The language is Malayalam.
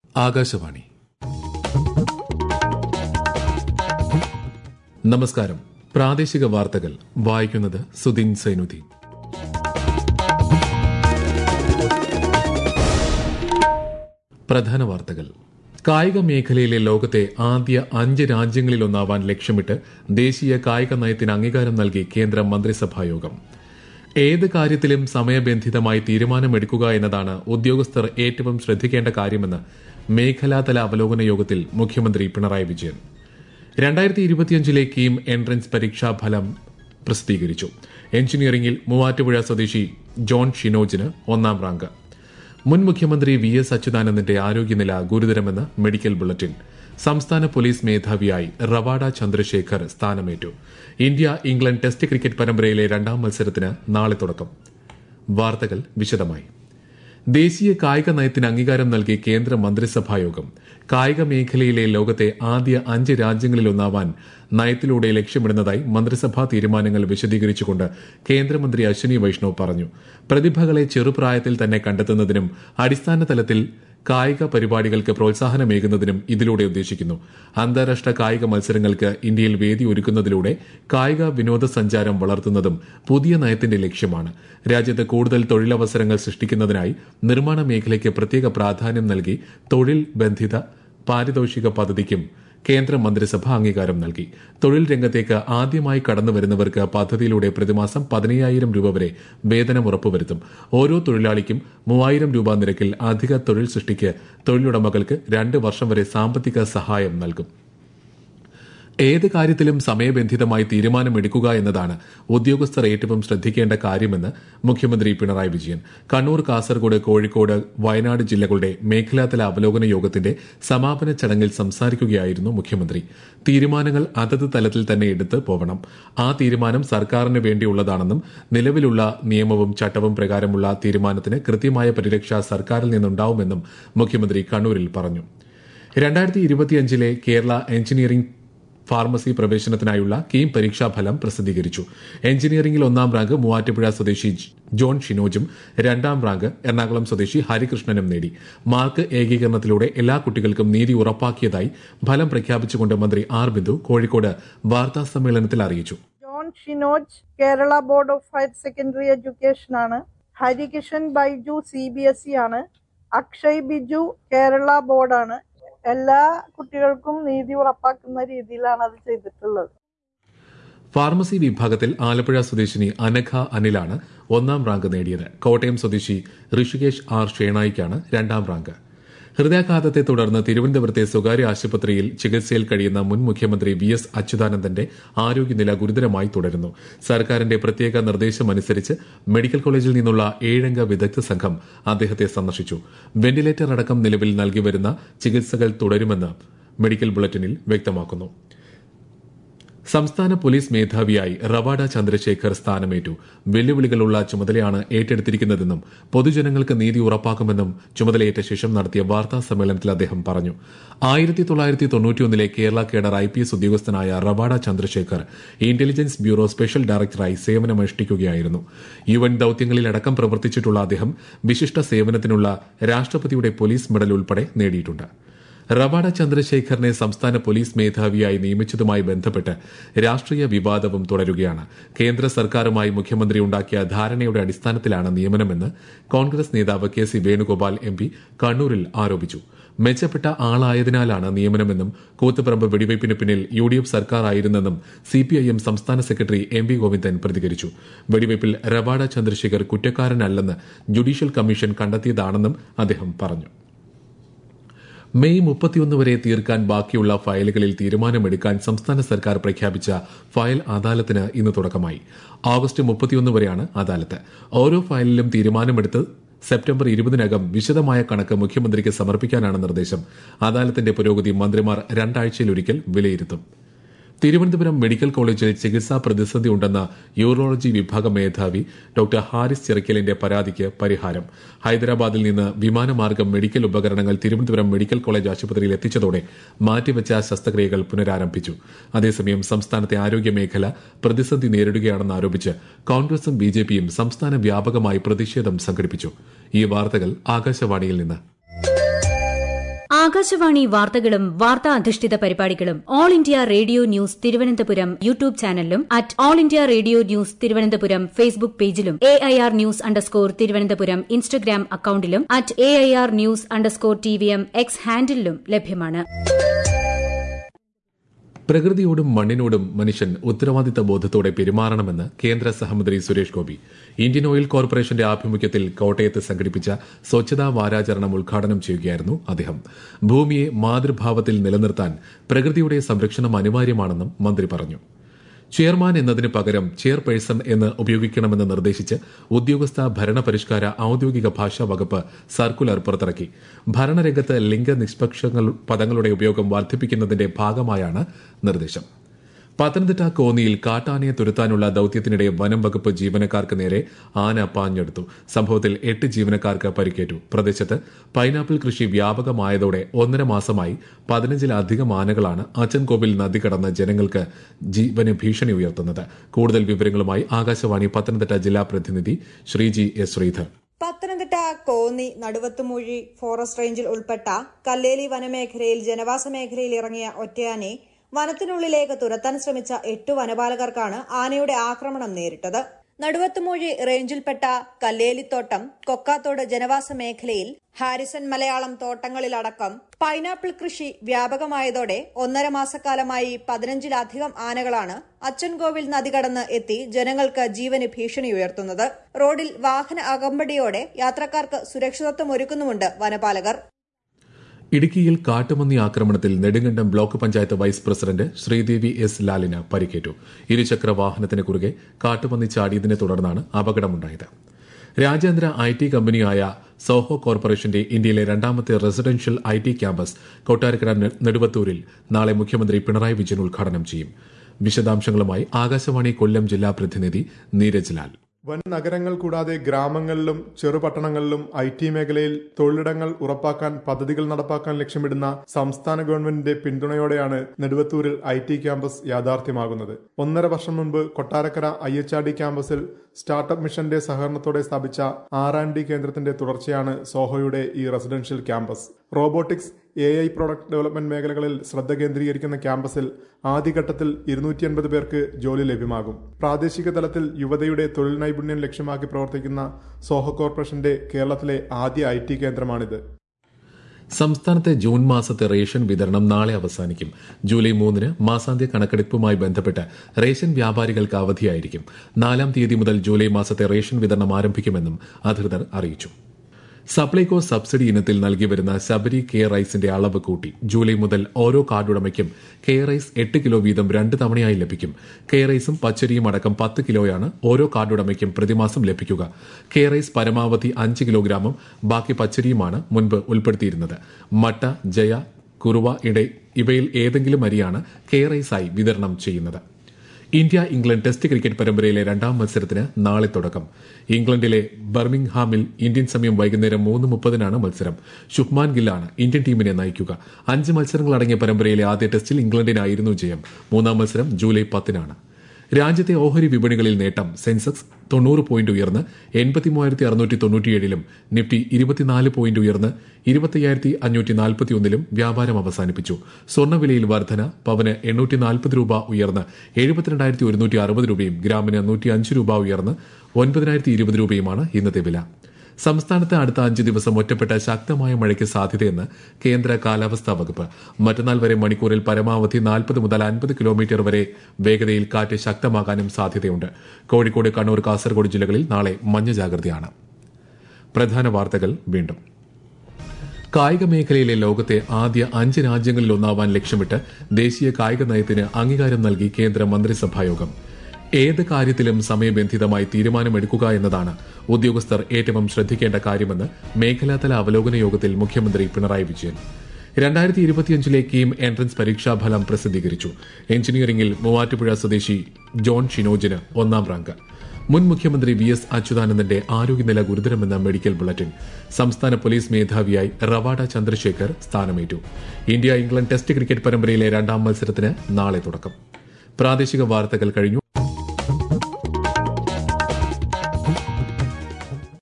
ആകാശവാണി നമസ്കാരം പ്രാദേശിക വാർത്തകൾ വായിക്കുന്നത് സുദിൻ സൈനുദ്ദീൻ പ്രധാന വാർത്തകൾ കായിക മേഖലയിലെ ലോകത്തെ ആദ്യ അഞ്ച് രാജ്യങ്ങളിലൊന്നാവാൻ ലക്ഷ്യമിട്ട് ദേശീയ കായിക നയത്തിന് അംഗീകാരം നൽകി കേന്ദ്ര മന്ത്രിസഭായോഗം ഏത് കാര്യത്തിലും സമയബന്ധിതമായി തീരുമാനമെടുക്കുക എന്നതാണ് ഉദ്യോഗസ്ഥർ ഏറ്റവും ശ്രദ്ധിക്കേണ്ട കാര്യമെന്ന് മേഖലാതല അവലോകന യോഗത്തിൽ മുഖ്യമന്ത്രി പിണറായി വിജയൻ രണ്ടായിരത്തി ഇരുപത്തിയഞ്ചിലെ കീം എൻട്രൻസ് പരീക്ഷാ ഫലം പ്രസിദ്ധീകരിച്ചു എഞ്ചിനീയറിംഗിൽ മൂവാറ്റുപുഴ സ്വദേശി ജോൺ ഷിനോജിന് ഒന്നാം റാങ്ക് മുൻ മുഖ്യമന്ത്രി വി എസ് അച്യുതാനന്ദന്റെ ആരോഗ്യനില ഗുരുതരമെന്ന് മെഡിക്കൽ ബുള്ളറ്റിൻ സംസ്ഥാന പോലീസ് മേധാവിയായി റവാഡ ചന്ദ്രശേഖർ സ്ഥാനമേറ്റു ഇന്ത്യ ഇംഗ്ലണ്ട് ടെസ്റ്റ് ക്രിക്കറ്റ് പരമ്പരയിലെ രണ്ടാം മത്സരത്തിന് നാളെ തുടക്കം വാർത്തകൾ വിശദമായി ദേശീയ കായിക നയത്തിന് അംഗീകാരം നൽകി കേന്ദ്ര മന്ത്രിസഭായോഗം കായിക മേഖലയിലെ ലോകത്തെ ആദ്യ അഞ്ച് രാജ്യങ്ങളിലൊന്നാവാൻ നയത്തിലൂടെ ലക്ഷ്യമിടുന്നതായി മന്ത്രിസഭാ തീരുമാനങ്ങൾ വിശദീകരിച്ചുകൊണ്ട് കേന്ദ്രമന്ത്രി അശ്വിനി വൈഷ്ണവ് പറഞ്ഞു പ്രതിഭകളെ ചെറുപ്രായത്തിൽ തന്നെ കണ്ടെത്തുന്നതിനും അടിസ്ഥാന തലത്തിൽ കായിക പരിപാടികൾക്ക് പ്രോത്സാഹനമേകുന്നതിനും ഇതിലൂടെ ഉദ്ദേശിക്കുന്നു അന്താരാഷ്ട്ര കായിക മത്സരങ്ങൾക്ക് ഇന്ത്യയിൽ വേദി ഒരുക്കുന്നതിലൂടെ കായിക വിനോദസഞ്ചാരം വളർത്തുന്നതും പുതിയ നയത്തിന്റെ ലക്ഷ്യമാണ് രാജ്യത്ത് കൂടുതൽ തൊഴിലവസരങ്ങൾ സൃഷ്ടിക്കുന്നതിനായി നിർമ്മാണ മേഖലയ്ക്ക് പ്രത്യേക പ്രാധാന്യം നൽകി തൊഴിൽ ബന്ധിത പാരിതോഷിക പദ്ധതിക്കും കേന്ദ്ര മന്ത്രിസഭ അംഗീകാരം നൽകി തൊഴിൽ രംഗത്തേക്ക് ആദ്യമായി കടന്നുവരുന്നവർക്ക് പദ്ധതിയിലൂടെ പ്രതിമാസം പതിനയ്യായിരം രൂപ വരെ വേതനം ഉറപ്പുവരുത്തും ഓരോ തൊഴിലാളിക്കും മൂവായിരം രൂപ നിരക്കിൽ അധിക തൊഴിൽ സൃഷ്ടിക്ക് തൊഴിലുടമകൾക്ക് രണ്ട് വർഷം വരെ സാമ്പത്തിക സഹായം നൽകും ഏത് കാര്യത്തിലും സമയബന്ധിതമായി തീരുമാനമെടുക്കുക എന്നതാണ് ഉദ്യോഗസ്ഥർ ഏറ്റവും ശ്രദ്ധിക്കേണ്ട കാര്യമെന്ന് മുഖ്യമന്ത്രി പിണറായി വിജയൻ കണ്ണൂർ കാസർഗോഡ് കോഴിക്കോട് വയനാട് ജില്ലകളുടെ മേഖലാതല അവലോകന യോഗത്തിന്റെ സമാപന ചടങ്ങിൽ സംസാരിക്കുകയായിരുന്നു മുഖ്യമന്ത്രി തീരുമാനങ്ങൾ അതത് തലത്തിൽ തന്നെ എടുത്ത് പോവണം ആ തീരുമാനം സർക്കാരിന് വേണ്ടിയുള്ളതാണെന്നും നിലവിലുള്ള നിയമവും ചട്ടവും പ്രകാരമുള്ള തീരുമാനത്തിന് കൃത്യമായ പരിരക്ഷ സർക്കാരിൽ നിന്നുണ്ടാവുമെന്നും മുഖ്യമന്ത്രി കണ്ണൂരിൽ പറഞ്ഞു രണ്ടായിരത്തി ഇരുപത്തിയഞ്ചിലെ കേരള എഞ്ചിനീയറിംഗ് ഫാർമസി പ്രവേശനത്തിനായുള്ള കീം പരീക്ഷാഫലം പ്രസിദ്ധീകരിച്ചു എഞ്ചിനീയറിംഗിൽ ഒന്നാം റാങ്ക് മൂവാറ്റുപുഴ സ്വദേശി ജോൺ ഷിനോജും രണ്ടാം റാങ്ക് എറണാകുളം സ്വദേശി ഹരികൃഷ്ണനും നേടി മാർക്ക് ഏകീകരണത്തിലൂടെ എല്ലാ കുട്ടികൾക്കും നീതി ഉറപ്പാക്കിയതായി ഫലം പ്രഖ്യാപിച്ചുകൊണ്ട് മന്ത്രി ആർ ബിന്ദു കോഴിക്കോട് വാർത്താ സമ്മേളനത്തിൽ അറിയിച്ചു John Shinoj Kerala board of higher secondary education ആണ് Harikishan Baiju C B S E ആണ് അക്ഷയ് ബിജു കേരള ബോർഡാണ് എല്ലാ കുട്ടികൾക്കും നീതി ഉറപ്പാക്കുന്ന രീതിയിലാണ് അത് ചെയ്തിട്ടുള്ളത് ഫാർമസി വിഭാഗത്തിൽ ആലപ്പുഴ സ്വദേശിനി അനഘ അനിലാണ് ഒന്നാം റാങ്ക് നേടിയത് കോട്ടയം സ്വദേശി ഋഷികേഷ് ആർ ഷേണായിക്കാണ് രണ്ടാം റാങ്ക് ഹൃദയാഘാതത്തെ തുടർന്ന് തിരുവനന്തപുരത്തെ സ്വകാര്യ ആശുപത്രിയിൽ ചികിത്സയിൽ കഴിയുന്ന മുൻ മുഖ്യമന്ത്രി വി എസ് അച്യുതാനന്ദന്റെ ആരോഗ്യനില ഗുരുതരമായി തുടരുന്നു സർക്കാരിന്റെ പ്രത്യേക നിർദ്ദേശമനുസരിച്ച് മെഡിക്കൽ കോളേജിൽ നിന്നുള്ള ഏഴംഗ വിദഗ്ധ സംഘം അദ്ദേഹത്തെ സന്ദർശിച്ചു വെന്റിലേറ്റർ അടക്കം നിലവിൽ നൽകിവരുന്ന ചികിത്സകൾ തുടരുമെന്ന് മെഡിക്കൽ ബുള്ളറ്റിനിൽ വ്യക്തമാക്കുന്നു സംസ്ഥാന പോലീസ് മേധാവിയായി റവാഡ ചന്ദ്രശേഖർ സ്ഥാനമേറ്റു വെല്ലുവിളികളുള്ള ചുമതലയാണ് ഏറ്റെടുത്തിരിക്കുന്നതെന്നും പൊതുജനങ്ങൾക്ക് നീതി ഉറപ്പാക്കുമെന്നും ചുമതലയേറ്റ ശേഷം നടത്തിയ വാർത്താ സമ്മേളനത്തിൽ അദ്ദേഹം പറഞ്ഞു ആയിരത്തി തൊള്ളായിരത്തി തൊണ്ണൂറ്റിയൊന്നിലെ Kerala cadre I P S ഉദ്യോഗസ്ഥനായ Ravada Chandrasekhar intelligence bureau special ഡയറക്ടറായി സേവനമനുഷ്ഠിക്കുകയായിരുന്നു യു എൻ ദൌത്യങ്ങളിലടക്കം പ്രവർത്തിച്ചിട്ടുള്ള അദ്ദേഹം വിശിഷ്ട സേവനത്തിനുള്ള രാഷ്ട്രപതിയുടെ പോലീസ് മെഡൽ ഉൾപ്പെടെ നേടിയിട്ടുണ്ട് റവാഡ ചന്ദ്രശേഖറിനെ സംസ്ഥാന പോലീസ് മേധാവിയായി നിയമിച്ചതുമായി ബന്ധപ്പെട്ട് രാഷ്ട്രീയ വിവാദവും തുടരുകയാണ് കേന്ദ്ര സർക്കാരുമായി മുഖ്യമന്ത്രി ഉണ്ടാക്കിയ ധാരണയുടെ അടിസ്ഥാനത്തിലാണ് നിയമനമെന്ന് കോൺഗ്രസ് നേതാവ് K C Venugopal M P കണ്ണൂരിൽ ആരോപിച്ചു മെച്ചപ്പെട്ട ആളായതിനാലാണ് നിയമനമെന്നും കൂത്തുപറമ്പ് വെടിവയ്പ്പിന് പിന്നിൽ യു ഡി എഫ് സർക്കാർ ആയിരുന്നെന്നും സിപിഐഎം സംസ്ഥാന സെക്രട്ടറി എം വി ഗോവിന്ദൻ പ്രതികരിച്ചു വെടിവയ്പ്പിൽ റവാഡ ചന്ദ്രശേഖർ കുറ്റക്കാരനല്ലെന്ന് ജുഡീഷ്യൽ കമ്മീഷൻ കണ്ടെത്തിയതാണെന്നും അദ്ദേഹം പറഞ്ഞു മെയ് മുപ്പത്തിയൊന്ന് വരെ തീർക്കാൻ ബാക്കിയുള്ള ഫയലുകളിൽ തീരുമാനമെടുക്കാൻ സംസ്ഥാന സർക്കാർ പ്രഖ്യാപിച്ച ഫയൽ അദാലത്തിന് ഇന്ന് തുടക്കമായി ഓഗസ്റ്റ് മുപ്പത്തിയൊന്ന് വരെയാണ് അദാലത്ത് ഓരോ ഫയലിലും തീരുമാനമെടുത്ത് സെപ്റ്റംബർ ഇരുപതിനകം വിശദമായ കണക്ക് മുഖ്യമന്ത്രിക്ക് സമർപ്പിക്കാനാണ് നിർദ്ദേശം അദാലത്തിന്റെ പുരോഗതി മന്ത്രിമാർ രണ്ടാഴ്ചയിലൊരിക്കൽ വിലയിരുത്തും തിരുവനന്തപുരം മെഡിക്കൽ കോളേജിൽ ചികിത്സാ പ്രതിസന്ധി ഉണ്ടെന്ന യൂറോളജി വിഭാഗം മേധാവി ഡോക്ടർ ഹാരിസ് ചിറക്കലിന്റെ പരാതിക്ക് പരിഹാരം ഹൈദരാബാദിൽ നിന്ന് വിമാനമാർഗം മെഡിക്കൽ ഉപകരണങ്ങൾ തിരുവനന്തപുരം മെഡിക്കൽ കോളേജ് ആശുപത്രിയിൽ എത്തിച്ചതോടെ മാറ്റിവെച്ച ശസ്ത്രക്രിയകൾ പുനരാരംഭിച്ചു അതേസമയം സംസ്ഥാനത്തെ ആരോഗ്യ മേഖല പ്രതിസന്ധി നേരിടുകയാണെന്ന് ആരോപിച്ച് കോൺഗ്രസും ബിജെപിയും സംസ്ഥാന വ്യാപകമായി പ്രതിഷേധം സംഘടിപ്പിച്ചു ഈ വാർത്തകൾ ആകാശവാണിയിൽ നിന്ന് ആകാശവാണി വാർത്തകളും വാർത്താ അധിഷ്ഠിത പരിപാടികളും All India Radio News Thiruvananthapuram YouTube ചാനലിലും at All India Radio News Thiruvananthapuram Facebook പേജിലും A I R news underscore Thiruvananthapuram Instagram അക്കൌണ്ടിലും at A I R news underscore T V M X ഹാൻഡിലും ലഭ്യമാണ് പ്രകൃതിയോടും മണ്ണിനോടും മനുഷ്യൻ ഉത്തരവാദിത്ത ബോധത്തോടെ പെരുമാറണമെന്ന് കേന്ദ്ര സഹമന്ത്രി സുരേഷ് ഗോപി ഇന്ത്യൻ ഓയിൽ കോർപ്പറേഷന്റെ ആഭിമുഖ്യത്തിൽ കോട്ടയത്ത് സംഘടിപ്പിച്ച സ്വച്ഛതാ വാരാചരണം ഉദ്ഘാടനം ചെയ്യുകയായിരുന്നു അദ്ദേഹം ഭൂമിയെ മാതൃഭാവത്തിൽ നിലനിർത്താൻ പ്രകൃതിയുടെ സംരക്ഷണം അനിവാര്യമാണെന്നും മന്ത്രി പറഞ്ഞു ചെയർമാൻ എന്നതിന് പകരം ചെയർപേഴ്സൺ എന്ന് ഉപയോഗിക്കണമെന്ന് നിർദ്ദേശിച്ച് ഉദ്യോഗസ്ഥ ഭരണപരിഷ്കാര ഔദ്യോഗിക ഭാഷാ വകുപ്പ് സർക്കുലർ പുറത്തിറക്കി ഭരണരംഗത്ത് ലിംഗനിഷ്പക്ഷങ്ങൾ പദങ്ങളുടെ ഉപയോഗം വർദ്ധിപ്പിക്കുന്നതിന്റെ ഭാഗമായാണ് നിർദ്ദേശം പത്തനംതിട്ട കോന്നിയിൽ കാട്ടാനയെ തുരത്താനുള്ള ദൌത്യത്തിനിടെ വനം വകുപ്പ് ജീവനക്കാർക്ക് നേരെ ആന പാഞ്ഞെടുത്തു സംഭവത്തിൽ എട്ട് ജീവനക്കാർക്ക് പരിക്കേറ്റു പ്രദേശത്ത് പൈനാപ്പിൾ കൃഷി വ്യാപകമായതോടെ ഒന്നര മാസമായി പതിനഞ്ചിലധികം ആനകളാണ് അച്ചൻകോവിൽ നദി കടന്ന് ജനങ്ങൾക്ക് ജീവന് ഭീഷണി ഉയർത്തുന്നത് കൂടുതൽ വിവരങ്ങളുമായി ആകാശവാണി പത്തനംതിട്ട ജില്ലാ പ്രതിനിധി ശ്രീജി എസ് ശ്രീധർ പത്തനംതിട്ട കോന്നി നടുവത്തുമൂഴി ഫോറസ്റ്റ് റേഞ്ചിൽ ഉൾപ്പെട്ട കല്ലേലി വനമേഖലയിൽ ജനവാസ മേഖലയിൽ ഇറങ്ങിയ ഒറ്റയാനെ വനത്തിനുള്ളിലേക്ക് തുരത്താൻ ശ്രമിച്ച എട്ട് വനപാലകർക്കാണ് ആനയുടെ ആക്രമണം നേരിട്ടത് നടുവത്തുമൂഴി റേഞ്ചിൽപ്പെട്ട കല്ലേലിത്തോട്ടം കൊക്കാത്തോട് ജനവാസ മേഖലയിൽ ഹാരിസൺ മലയാളം തോട്ടങ്ങളിലടക്കം പൈനാപ്പിൾ കൃഷി വ്യാപകമായതോടെ ഒന്നര മാസക്കാലമായി പതിനഞ്ചിലധികം ആനകളാണ് അച്ചൻകോവിൽ നദി കടന്ന് എത്തി ജനങ്ങൾക്ക് ജീവന് ഭീഷണി ഉയർത്തുന്നത് റോഡിൽ വാഹന അകമ്പടിയോടെ യാത്രക്കാർക്ക് സുരക്ഷിതത്വം ഒരുക്കുന്നുമുണ്ട് വനപാലകർ ഇടുക്കിയിൽ കാട്ടുപന്നി ആക്രമണത്തിൽ Nedumkandam block panchayat vice president Sreedevi S ലാലിന് പരിക്കേറ്റു ഇരുചക്ര വാഹനത്തിന് കുറുകെ കാട്ടുപന്നി ചാടിയതിനെ തുടർന്നാണ് അപകടമുണ്ടായത് രാജ്യാന്തര ഐ ടി കമ്പനിയായ സോഹോ കോർപ്പറേഷന്റെ ഇന്ത്യയിലെ രണ്ടാമത്തെ residential I T campus Kottarakkara നെടുവത്തൂരിൽ നാളെ മുഖ്യമന്ത്രി പിണറായി വിജയൻ ഉദ്ഘാടനം ചെയ്യും വിശദാംശങ്ങളുമായി ആകാശവാണി കൊല്ലം ജില്ലാ പ്രതിനിധി നീരജ് ലാൽ വൻ നഗരങ്ങൾ കൂടാതെ ഗ്രാമങ്ങളിലും ചെറുപട്ടണങ്ങളിലും ഐ ടി മേഖലയിൽ തൊഴിലിടങ്ങൾ ഉറപ്പാക്കാൻ പദ്ധതികൾ നടപ്പാക്കാൻ ലക്ഷ്യമിടുന്ന സംസ്ഥാന ഗവൺമെന്റിന്റെ പിന്തുണയോടെയാണ് നെടുവത്തൂരിൽ ഐ ടി ക്യാമ്പസ് യാഥാർത്ഥ്യമാകുന്നത് ഒന്നര വർഷം മുൻപ് Kottarakkara I H R D ക്യാമ്പസിൽ സ്റ്റാർട്ടപ്പ് മിഷന്റെ സഹകരണത്തോടെ സ്ഥാപിച്ച ആർ ആൻഡ് ഡി കേന്ദ്രത്തിന്റെ തുടർച്ചയാണ് സോഹോയുടെ ഈ residential campus robotics A I product development മേഖലകളിൽ ശ്രദ്ധ കേന്ദ്രീകരിക്കുന്ന ക്യാമ്പസിൽ ആദ്യഘട്ടത്തിൽ ഇരുന്നൂറ്റി അൻപത് പേർക്ക് ജോലി ലഭ്യമാകും പ്രാദേശിക തലത്തിൽ യുവതയുടെ തൊഴിൽ നൈപുണ്യം ലക്ഷ്യമാക്കി പ്രവർത്തിക്കുന്ന സോഹോ കോർപ്പറേഷന്റെ കേരളത്തിലെ ആദ്യ ഐ ടി കേന്ദ്രമാണിത് സംസ്ഥാനത്തെ ജൂൺ മാസത്തെ റേഷൻ വിതരണം നാളെ അവസാനിക്കും ജൂലൈ മൂന്നിന് മാസാന്ത്യ കണക്കെടുപ്പുമായി ബന്ധപ്പെട്ട് റേഷൻ വ്യാപാരികൾക്ക് അവധിയായിരിക്കും നാലാം തീയതി മുതൽ ജൂലൈ മാസത്തെ റേഷൻ വിതരണം ആരംഭിക്കുമെന്നും അധികൃതർ അറിയിച്ചു സപ്ലൈകോ സബ്സിഡി ഇനത്തിൽ നൽകി വരുന്ന ശബരി കെ റൈസിന്റെ അളവ് കൂട്ടി ജൂലൈ മുതൽ ഓരോ കാർഡുടമയ്ക്കും കെ റൈസ് എട്ട് കിലോ വീതം രണ്ട് തവണയായി ലഭിക്കും കെ റൈസും പച്ചരിയും അടക്കം പത്ത് കിലോയാണ് ഓരോ കാർഡുടമയ്ക്കും പ്രതിമാസം ലഭിക്കുക കെ റൈസ് പരമാവധി അഞ്ച് കിലോഗ്രാമും ബാക്കി പച്ചരിയുമാണ് മുൻപ് ഉൾപ്പെടുത്തിയിരുന്നത് മട്ട ജയ കുറുവ ഇട ഇവയിൽ ഏതെങ്കിലും അരിയാണ് കെ റൈസായി വിതരണം ചെയ്യുന്നത് ഇന്ത്യ ഇംഗ്ലണ്ട് ടെസ്റ്റ് ക്രിക്കറ്റ് പരമ്പരയിലെ രണ്ടാം മത്സരത്തിന് നാളെ തുടക്കം ഇംഗ്ലണ്ടിലെ ബർമിംഗ്ഹാമിൽ ഇന്ത്യൻ സമയം വൈകുന്നേരം മൂന്ന് മുപ്പതിനാണ് മത്സരം ശുഭ്മാൻ ഗില്ലാണ് ഇന്ത്യൻ ടീമിനെ നയിക്കുക അഞ്ച് മത്സരങ്ങളടങ്ങിയ പരമ്പരയിലെ ആദ്യ ടെസ്റ്റിൽ ഇംഗ്ലണ്ടിനായിരുന്നു ജയം മൂന്നാം മത്സരം ജൂലൈ പത്തിനാണ് രാജ്യത്തെ ഓഹരി വിപണികളിൽ നേട്ടം സെൻസെക്സ് തൊണ്ണൂറ് പോയിന്റ് ഉയർന്ന് എൺപത്തി മൂവായിരത്തി അറുന്നൂറ്റി തൊണ്ണൂറ്റിയേഴിലും നിഫ്റ്റി ഇരുപത്തിനാല് പോയിന്റ് ഉയർന്ന് ഇരുപത്തയ്യായിരത്തി അഞ്ഞൂറ്റി നാൽപ്പത്തിയൊന്നിലും വ്യാപാരം അവസാനിപ്പിച്ചു സ്വർണ്ണവിലയിൽ വർധന പവന് എണ്ണൂറ്റി നാൽപ്പത് രൂപ ഉയർന്ന് എഴുപത്തിരണ്ടായിരത്തി ഒരുന്നൂറ്റി അറുപത് രൂപയും ഗ്രാമിന് നൂറ്റി അഞ്ച് രൂപ ഉയർന്ന് ഒൻപതിനായിരത്തി ഇരുപത് രൂപയുമാണ് ഇന്നത്തെ വില സംസ്ഥാനത്ത് അടുത്ത അഞ്ച് ദിവസം ഒറ്റപ്പെട്ട ശക്തമായ മഴയ്ക്ക് സാധ്യതയെന്ന് കേന്ദ്ര കാലാവസ്ഥാ വകുപ്പ് മറ്റന്നാൾ വരെ മണിക്കൂറിൽ പരമാവധി നാൽപ്പത് മുതൽ അൻപത് കിലോമീറ്റർ വരെ വേഗതയിൽ കാറ്റ് ശക്തമാകാനും സാധ്യതയുണ്ട് കോഴിക്കോട് കണ്ണൂർ കാസർഗോഡ് ജില്ലകളിൽ നാളെ മഞ്ഞ ജാഗ്രതയാണ് പ്രധാന വാർത്തകൾ വീണ്ടും കായിക മേഖലയിലെ ലോകത്തെ ആദ്യ അഞ്ച് രാജ്യങ്ങളിൽ ഒന്നാവാൻ ലക്ഷ്യമിട്ട് ദേശീയ കായിക നയത്തിന് അംഗീകാരം നൽകി കേന്ദ്ര മന്ത്രിസഭായോഗം ഏത് കാര്യത്തിലും സമയബന്ധിതമായി തീരുമാനമെടുക്കുക എന്നതാണ് ഉദ്യോഗസ്ഥർ ഏറ്റവും ശ്രദ്ധിക്കേണ്ട കാര്യമെന്ന് മേഖലാതല അവലോകന യോഗത്തിൽ മുഖ്യമന്ത്രി പിണറായി വിജയൻ രണ്ടായിരത്തി ഇരുപത്തിയഞ്ചിലെ കീം എൻട്രൻസ് പരീക്ഷാഫലം പ്രസിദ്ധീകരിച്ചു എഞ്ചിനീയറിംഗിൽ മൂവാറ്റുപുഴ സ്വദേശി ജോൺ ഷിനോജിന് ഒന്നാം റാങ്ക് മുൻ മുഖ്യമന്ത്രി വി എസ് അച്യുതാനന്ദന്റെ ആരോഗ്യനില ഗുരുതരമെന്ന മെഡിക്കൽ ബുള്ളറ്റിൻ സംസ്ഥാന പോലീസ് മേധാവിയായി റവാഡ ചന്ദ്രശേഖർ സ്ഥാനമേറ്റു ഇന്ത്യ ഇംഗ്ലണ്ട് ടെസ്റ്റ് ക്രിക്കറ്റ് പരമ്പരയിലെ രണ്ടാം മത്സരത്തിന് നാളെ തുടക്കം പ്രാദേശിക വാർത്തകൾ കഴിഞ്ഞു